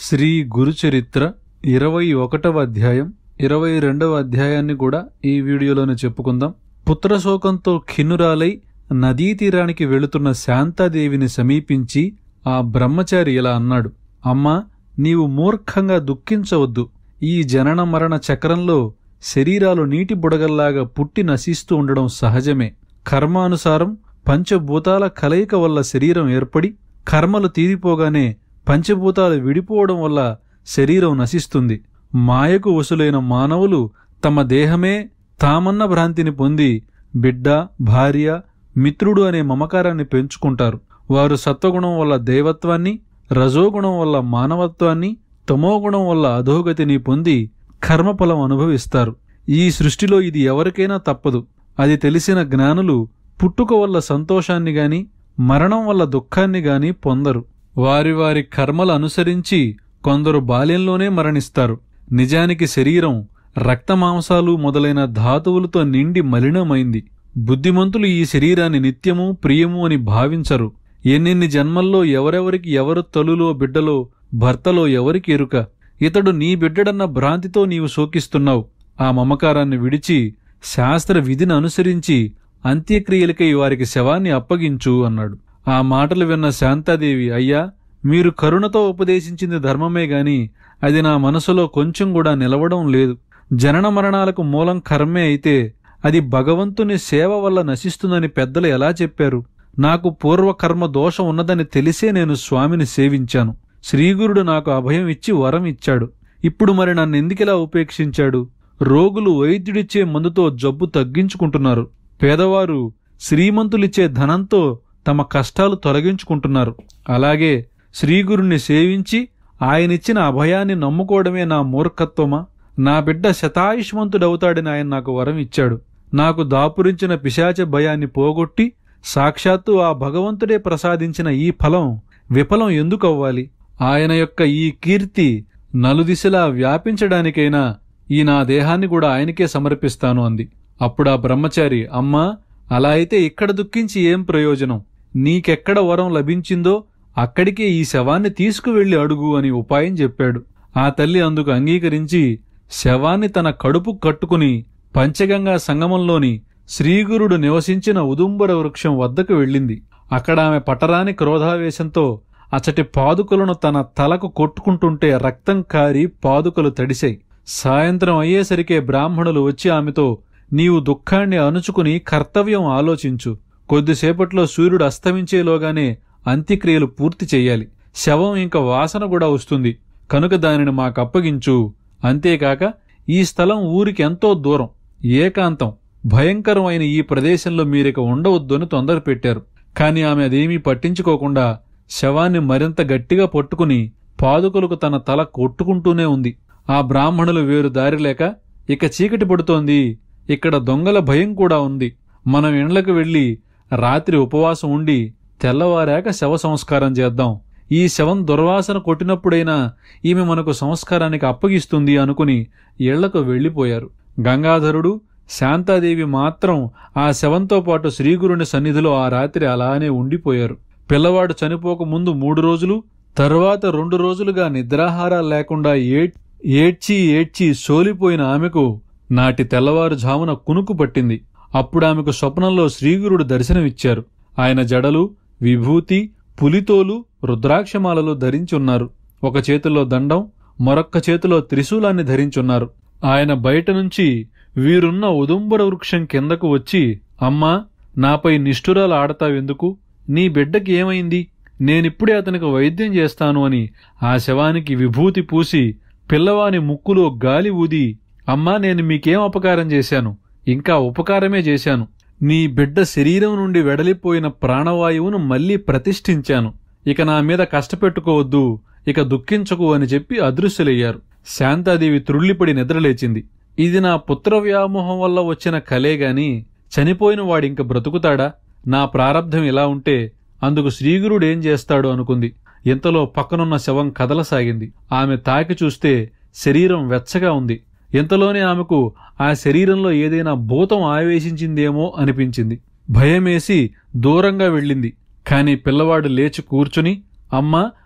శ్రీ గురుచరిత్ర ఇరవై ఒకటవ అధ్యాయం ఇరవై రెండవ అధ్యాయాన్ని కూడా ఈ వీడియోలోనే చెప్పుకుందాం పుత్రశోకంతో ఖిన్నురాలై నదీ తీరానికి వెళుతున్న శాంతాదేవిని సమీపించి ఆ బ్రహ్మచారి ఇలా అన్నాడు అమ్మా నీవు మూర్ఖంగా దుఃఖించవద్దు ఈ జనన మరణ చక్రంలో శరీరాలు నీటి బుడగల్లాగా పుట్టి నశిస్తూ ఉండడం సహజమే కర్మానుసారం పంచభూతాల కలయిక వల్ల శరీరం ఏర్పడి కర్మలు తీరిపోగానే పంచభూతాలు విడిపోవడం వల్ల శరీరం నశిస్తుంది మాయకు వసులైన మానవులు తమ దేహమే తామన్న భ్రాంతిని పొంది బిడ్డ భార్య మిత్రుడు అనే మమకారాన్ని పెంచుకుంటారు వారు సత్వగుణం వల్ల దైవత్వాన్ని రజోగుణం వల్ల మానవత్వాన్ని తమోగుణం వల్ల అధోగతిని పొంది కర్మఫలం అనుభవిస్తారు ఈ సృష్టిలో ఇది ఎవరికైనా తప్పదు అది తెలిసిన జ్ఞానులు పుట్టుక వల్ల సంతోషాన్ని గాని మరణం వల్ల దుఃఖాన్ని గాని పొందరు వారి వారి కర్మలు అనుసరించి కొందరు బాల్యంలోనే మరణిస్తారు నిజానికి శరీరం రక్తమాంసాలు మొదలైన ధాతువులతో నిండి మలినమైంది బుద్ధిమంతులు ఈ శరీరాన్ని నిత్యము ప్రియము అని భావించరు ఎన్నెన్ని జన్మల్లో ఎవరెవరికి ఎవరు తలులో బిడ్డలో భర్తలో ఎవరికి ఎరుక ఇతడు నీ బిడ్డడన్న భ్రాంతితో నీవు శోకిస్తున్నావు ఆ మమకారాన్ని విడిచి శాస్త్ర విధిని అనుసరించి అంత్యక్రియలకై వారికి శవాన్ని అప్పగించు అన్నాడు ఆ మాటలు విన్న శాంతాదేవి అయ్యా మీరు కరుణతో ఉపదేశించింది ధర్మమే గాని అది నా మనసులో కొంచెం కూడా నిలవడం లేదు జనన మరణాలకు మూలం కర్మే అయితే అది భగవంతుని సేవ వల్ల నశిస్తుందని పెద్దలు ఎలా చెప్పారు నాకు పూర్వకర్మ దోషం ఉన్నదని తెలిసే నేను స్వామిని సేవించాను శ్రీగురుడు నాకు అభయం ఇచ్చి వరం ఇచ్చాడు ఇప్పుడు మరి నన్ను ఎందుకిలా ఉపేక్షించాడు రోగులు వైద్యుడిచ్చే మందుతో జబ్బు తగ్గించుకుంటున్నారు పేదవారు శ్రీమంతులిచ్చే ధనంతో తమ కష్టాలు తొలగించుకుంటున్నారు అలాగే శ్రీగురుణ్ణి సేవించి ఆయనిచ్చిన అభయాన్ని నమ్ముకోవడమే నా మూర్ఖత్వమా నా బిడ్డ శతాయుష్మంతుడవుతాడని ఆయన నాకు వరం ఇచ్చాడు నాకు దాపురించిన పిశాచ భయాన్ని పోగొట్టి సాక్షాత్తు ఆ భగవంతుడే ప్రసాదించిన ఈ ఫలం విఫలం ఎందుకు అవ్వాలి ఆయన యొక్క ఈ కీర్తి నలుదిశలా వ్యాపించడానికైనా ఈ నా దేహాన్ని కూడా ఆయనకే సమర్పిస్తాను అంది అప్పుడు ఆ బ్రహ్మచారి అమ్మా అలా అయితే ఇక్కడ దుఃఖించి ఏం ప్రయోజనం నీకెక్కడ వరం లభించిందో అక్కడికే ఈ శవాన్ని తీసుకువెళ్లి అడుగు అని ఉపాయం చెప్పాడు ఆ తల్లి అందుకు అంగీకరించి శవాన్ని తన కడుపు కట్టుకుని పంచగంగా సంగమంలోని శ్రీగురుడు నివసించిన ఉదుంబర వృక్షం వద్దకు వెళ్ళింది అక్కడ ఆమె పటరాని క్రోధావేశంతో అచటి పాదుకలను తన తలకు కొట్టుకుంటుంటే రక్తం కారి పాదుకలు తడిశాయి సాయంత్రం అయ్యేసరికే బ్రాహ్మణులు వచ్చి ఆమెతో నీవు దుఃఖాన్ని అణుచుకుని కర్తవ్యం ఆలోచించు కొద్దిసేపట్లో సూర్యుడు అస్తమించేలోగానే అంత్యక్రియలు పూర్తి చెయ్యాలి శవం ఇంక వాసన కూడా వస్తుంది కనుక దానిని మాకప్పగించు అంతేకాక ఈ స్థలం ఊరికి ఎంతో దూరం ఏకాంతం భయంకరమైన ఈ ప్రదేశంలో మీరిక ఉండవద్దు అని తొందర పెట్టారు కాని ఆమె అదేమీ పట్టించుకోకుండా శవాన్ని మరింత గట్టిగా పట్టుకుని పాదుకలకు తన తల కొట్టుకుంటూనే ఉంది ఆ బ్రాహ్మణులు వేరు దారి లేక ఇక చీకటి పడుతోంది ఇక్కడ దొంగల భయం కూడా ఉంది మనం ఇండ్లకు వెళ్ళి రాత్రి ఉపవాసం ఉండి తెల్లవారాక శవ సంస్కారం చేద్దాం ఈ శవం దుర్వాసన కొట్టినప్పుడైనా ఈమె మనకు సంస్కారానికి అప్పగిస్తుంది అనుకుని ఇళ్లకు వెళ్ళిపోయారు గంగాధరుడు శాంతాదేవి మాత్రం ఆ శవంతో పాటు శ్రీగురుని సన్నిధిలో ఆ రాత్రి అలానే ఉండిపోయారు పిల్లవాడు చనిపోక ముందు మూడు రోజులు తరువాత రెండు రోజులుగా నిద్రాహారాలు లేకుండా ఏ- ఏడ్చి ఏడ్చి సోలిపోయిన ఆమెకు నాటి తెల్లవారుజామున కునుకు పట్టింది అప్పుడు ఆమెకు స్వప్నంలో శ్రీగురుడు దర్శనమిచ్చారు ఆయన జడలు విభూతి పులితోలు రుద్రాక్షమాలలు ధరించున్నారు ఒక చేతిలో దండం మరొక్క చేతిలో త్రిశూలాన్ని ధరించున్నారు ఆయన బయట నుంచి వీరున్న ఉదుంబర వృక్షం కిందకు వచ్చి అమ్మా నాపై నిష్ఠురాలు ఆడతావెందుకు నీ బిడ్డకి ఏమైంది నేనిప్పుడే అతనికి వైద్యం చేస్తాను అని ఆ శవానికి విభూతి పూసి పిల్లవాని ముక్కులో గాలి ఊది అమ్మా నేను మీకేం అపకారం చేశాను ఇంకా ఉపకారమే చేశాను నీ బిడ్డ శరీరం నుండి వెడలిపోయిన ప్రాణవాయువును మళ్ళీ ప్రతిష్ఠించాను ఇక నా మీద కష్టపెట్టుకోవద్దు ఇక దుఃఖించకు అని చెప్పి అదృశ్యులయ్యారు శాంతాదేవి త్రుళ్ళిపడి నిద్రలేచింది ఇది నా పుత్ర వ్యామోహం వల్ల వచ్చిన కలే గాని చనిపోయిన వాడింక బ్రతుకుతాడా నా ప్రారబ్ధం ఇలా ఉంటే అందుకు శ్రీగురుడు ఏం చేస్తాడు అనుకుంది ఇంతలో పక్కనున్న శవం కదలసాగింది ఆమె తాకి చూస్తే శరీరం వెచ్చగా ఉంది ఇంతలోనే ఆమెకు ఆ శరీరంలో ఏదైనా భూతం ఆవేశించిందేమో అనిపించింది భయమేసి దూరంగా వెళ్ళింది కాని పిల్లవాడు లేచి కూర్చుని అమ్మా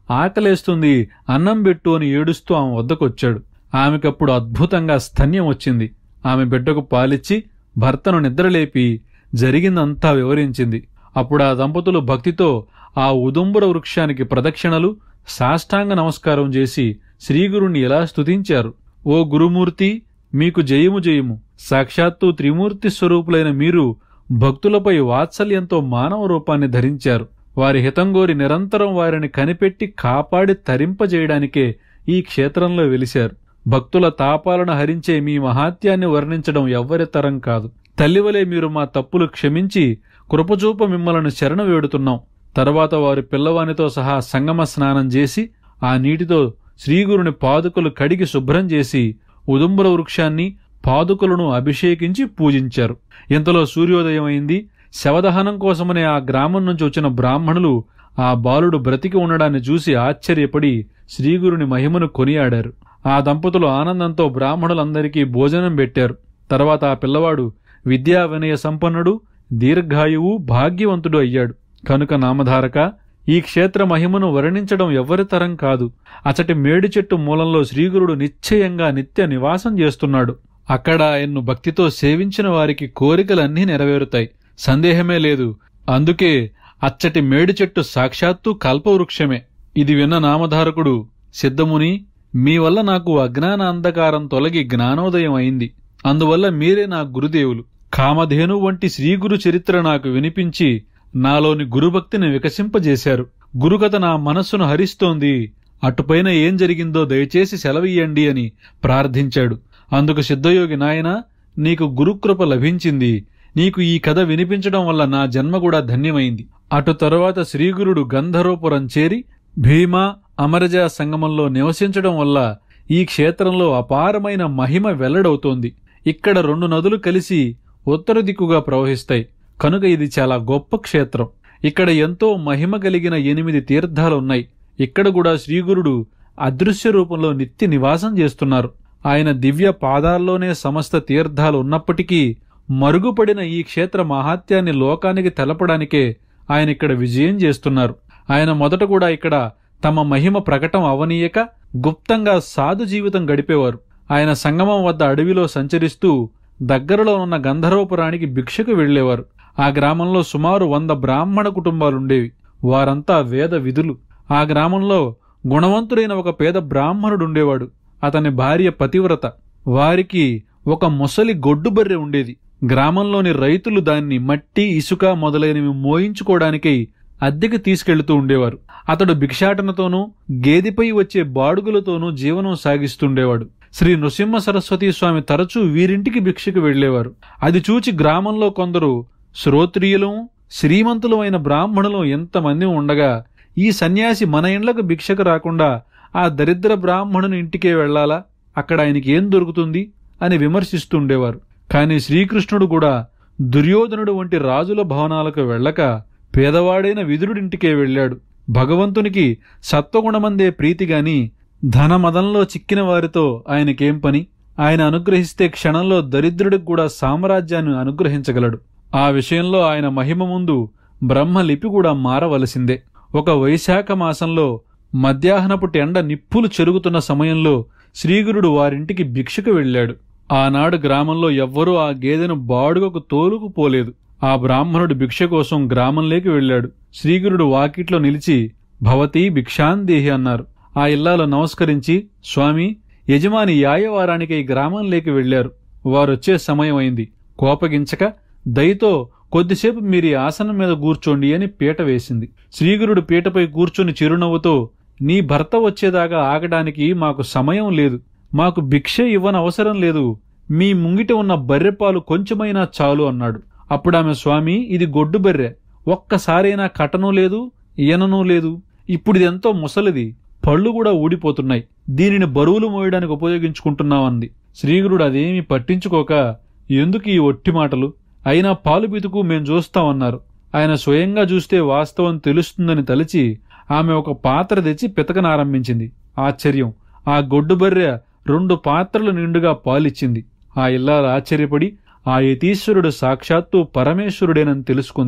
ఆకలేస్తుంది అన్నం పెట్టు అని ఏడుస్తూ ఆమె వద్దకొచ్చాడు ఆమెకప్పుడు అద్భుతంగా స్తన్యం వచ్చింది ఆమె బిడ్డకు పాలిచ్చి భర్తను నిద్రలేపి జరిగిందంతా వివరించింది అప్పుడు ఆ దంపతులు భక్తితో ఆ ఉదుంబర వృక్షానికి ప్రదక్షిణలు సాష్టాంగ నమస్కారం చేసి శ్రీగురుణ్ణి ఇలా స్తుతించారు ఓ గురుమూర్తి మీకు జయము జయము సాక్షాత్తు త్రిమూర్తి స్వరూపులైన మీరు భక్తులపై వాత్సల్యంతో మానవ రూపాన్ని ధరించారు వారి హితంగోరి నిరంతరం వారిని కనిపెట్టి కాపాడి తరింపజేయడానికే ఈ క్షేత్రంలో వెలిశారు భక్తుల తాపాలను హరించే మీ మహాత్యాన్ని వర్ణించడం ఎవ్వరి తరం కాదు తల్లివలే మీరు మా తప్పులు క్షమించి కృపచూప మిమ్మలను శరణ వేడుతున్నాం తర్వాత వారి పిల్లవానితో సహా సంగమ స్నానం చేసి ఆ నీటితో శ్రీగురుని పాదుకలు కడిగి శుభ్రం చేసి ఉదుంబర వృక్షాన్ని పాదుకలను అభిషేకించి పూజించారు ఇంతలో సూర్యోదయం అయింది శవదహనం కోసమనే ఆ గ్రామం నుంచి వచ్చిన బ్రాహ్మణులు ఆ బాలుడు బ్రతికి ఉండడాన్ని చూసి ఆశ్చర్యపడి శ్రీగురుని మహిమను కొనియాడారు ఆ దంపతులు ఆనందంతో బ్రాహ్మణులందరికీ భోజనం పెట్టారు తర్వాత ఆ పిల్లవాడు విద్యా వినయ సంపన్నుడు దీర్ఘాయువు భాగ్యవంతుడు అయ్యాడు కనుక నామధారక ఈ క్షేత్ర మహిమను వర్ణించడం ఎవ్వరి తరం కాదు అచటి మేడి చెట్టు మూలంలో శ్రీగురుడు నిశ్చయంగా నిత్య నివాసం చేస్తున్నాడు అక్కడ ఆయన్ను భక్తితో సేవించిన వారికి కోరికలన్నీ నెరవేరుతాయి సందేహమే లేదు అందుకే అచ్చటి మేడి చెట్టు సాక్షాత్తు కల్పవృక్షమే ఇది విన్న నామధారకుడు సిద్ధముని మీ వల్ల నాకు అజ్ఞాన అంధకారం తొలగి జ్ఞానోదయం అయింది అందువల్ల మీరే నా గురుదేవులు కామధేను వంటి శ్రీగురు చరిత్ర నాకు వినిపించి నాలోని గురుభక్తిని వికసింపజేశారు గురుకథ నా మనస్సును హరిస్తోంది అటుపైన ఏం జరిగిందో దయచేసి సెలవియ్యండి అని ప్రార్థించాడు అందుకు సిద్ధయోగి నాయన నీకు గురుకృప లభించింది నీకు ఈ కథ వినిపించడం వల్ల నా జన్మ కూడా ధన్యమైంది అటు తరువాత శ్రీగురుడు గంధర్వపురం చేరి భీమా అమరజ సంగమంలో నివసించడం వల్ల ఈ క్షేత్రంలో అపారమైన మహిమ వెల్లడవుతోంది ఇక్కడ రెండు నదులు కలిసి ఉత్తర దిక్కుగా ప్రవహిస్తాయి కనుక ఇది చాలా గొప్ప క్షేత్రం ఇక్కడ ఎంతో మహిమ కలిగిన ఎనిమిది తీర్థాలున్నాయి ఇక్కడ కూడా శ్రీగురుడు అదృశ్య రూపంలో నిత్య నివాసం చేస్తున్నారు ఆయన దివ్య పాదాల్లోనే సమస్త తీర్థాలు ఉన్నప్పటికీ మరుగుపడిన ఈ క్షేత్ర మహాత్యాన్ని లోకానికి తెలపడానికే ఆయన ఇక్కడ విజయం చేస్తున్నారు ఆయన మొదట కూడా ఇక్కడ తమ మహిమ ప్రకటం అవనీయక గుప్తంగా సాధు జీవితం గడిపేవారు ఆయన సంగమం వద్ద అడవిలో సంచరిస్తూ దగ్గరలో ఉన్న గంధర్వపురానికి భిక్షకు వెళ్లేవారు ఆ గ్రామంలో సుమారు వంద బ్రాహ్మణ కుటుంబాలుండేవి వారంతా వేద విధులు ఆ గ్రామంలో గుణవంతుడైన ఒక పేద బ్రాహ్మణుడుండేవాడు అతని భార్య పతివ్రత వారికి ఒక ముసలి గొడ్డుబర్రె ఉండేది గ్రామంలోని రైతులు దాన్ని మట్టి ఇసుక మొదలైనవి మోయించుకోవడానికై అద్దెకి తీసుకెళ్తూ ఉండేవారు అతడు భిక్షాటనతోనూ గేదెపై వచ్చే బాడుగులతోనూ జీవనం సాగిస్తుండేవాడు శ్రీ నృసింహ సరస్వతి స్వామి తరచూ వీరింటికి భిక్షకు వెళ్లేవారు అది చూచి గ్రామంలో కొందరు శ్రోత్రియులు శ్రీమంతులు అయిన బ్రాహ్మణులు ఎంతమంది ఉండగా ఈ సన్యాసి మన ఇండ్లకు భిక్షకు రాకుండా ఆ దరిద్ర బ్రాహ్మణుని ఇంటికే వెళ్లాలా అక్కడ ఆయనకి ఏం దొరుకుతుంది అని విమర్శిస్తుండేవారు కాని శ్రీకృష్ణుడు కూడా దుర్యోధనుడు వంటి రాజుల భవనాలకు వెళ్ళక పేదవాడైన విదురుడింటికే వెళ్ళాడు భగవంతునికి సత్వగుణమందే ప్రీతిగాని ధనమదంలో చిక్కిన వారితో ఆయనకేం పని ఆయన అనుగ్రహిస్తే క్షణంలో దరిద్రుడికి కూడా సామ్రాజ్యాన్ని అనుగ్రహించగలడు ఆ విషయంలో ఆయన మహిమ ముందు బ్రహ్మలిపి కూడా మారవలసిందే ఒక వైశాఖ మాసంలో మధ్యాహ్నపు ఎండ నిప్పులు చెరుగుతున్న సమయంలో శ్రీగురుడు వారింటికి భిక్షకు వెళ్ళాడు ఆనాడు గ్రామంలో ఎవ్వరూ ఆ గేదెను బాడుగకు తోలుకుపోలేదు ఆ బ్రాహ్మణుడు భిక్ష కోసం గ్రామంలోకి వెళ్ళాడు శ్రీగురుడు వాకిట్లో నిలిచి భవతి భిక్షాందేహి అన్నారు ఆ ఇల్లాలో నమస్కరించి స్వామి యజమాని యాయవారానికి ఈ గ్రామంలోకి వెళ్లారు వారొచ్చే సమయం అయింది కోపగించక దయతో కొద్దిసేపు మీరు ఈ ఆసనం మీద కూర్చోండి అని పీట వేసింది శ్రీగురుడు పీటపై కూర్చొని చిరునవ్వుతో నీ భర్త వచ్చేదాకా ఆగడానికి మాకు సమయం లేదు మాకు భిక్ష ఇవ్వనవసరం లేదు మీ ముంగిట ఉన్న బర్రెపాలు కొంచెమైనా చాలు అన్నాడు అప్పుడామె స్వామి ఇది గొడ్డు బర్రె ఒక్కసారైనా కటను లేదు ఈయననూ లేదు ఇప్పుడు ఇదెంతో ముసలిది పళ్ళు కూడా ఊడిపోతున్నాయి దీనిని బరువులు మోయడానికి ఉపయోగించుకుంటున్నామంది శ్రీగురుడు అదేమీ పట్టించుకోక ఎందుకు ఈ ఒట్టి మాటలు అయినా పాలు పితుకు మేం చూస్తామన్నారు ఆయన స్వయంగా చూస్తే వాస్తవం తెలుస్తుందని తలిచి ఆమె ఒక పాత్ర తెచ్చి పితకనారంభించింది ఆశ్చర్యం ఆ గొడ్డు బర్రె రెండు పాత్రలు నిండుగా పాలిచ్చింది ఆ ఇల్లాలు ఆశ్చర్యపడి ఆ యతీశ్వరుడు సాక్షాత్తు పరమేశ్వరుడేనని తెలుసుకుంది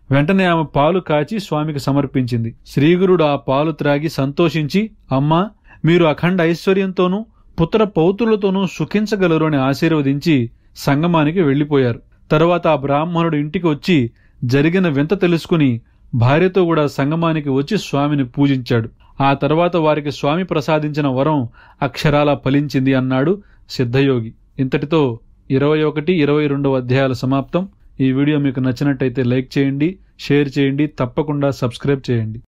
వెంటనే ఆమె పాలు కాచి స్వామికి సమర్పించింది శ్రీగురుడు ఆ పాలు త్రాగి సంతోషించి అమ్మా మీరు అఖండ ఐశ్వర్యంతోనూ పుత్ర పౌత్రులతోనూ సుఖించగలరు అని ఆశీర్వదించి సంగమానికి వెళ్లిపోయారు తరువాత ఆ బ్రాహ్మణుడు ఇంటికి వచ్చి జరిగిన వింత తెలుసుకుని భార్యతో కూడా సంగమానికి వచ్చి స్వామిని పూజించాడు ఆ తర్వాత వారికి స్వామి ప్రసాదించిన వరం అక్షరాలా ఫలించింది అన్నాడు సిద్ధయోగి ఇంతటితో ఇరవై ఒకటి ఇరవై రెండవ అధ్యాయాల సమాప్తం ఈ వీడియో మీకు నచ్చినట్టయితే లైక్ చేయండి షేర్ చేయండి తప్పకుండా సబ్స్క్రైబ్ చేయండి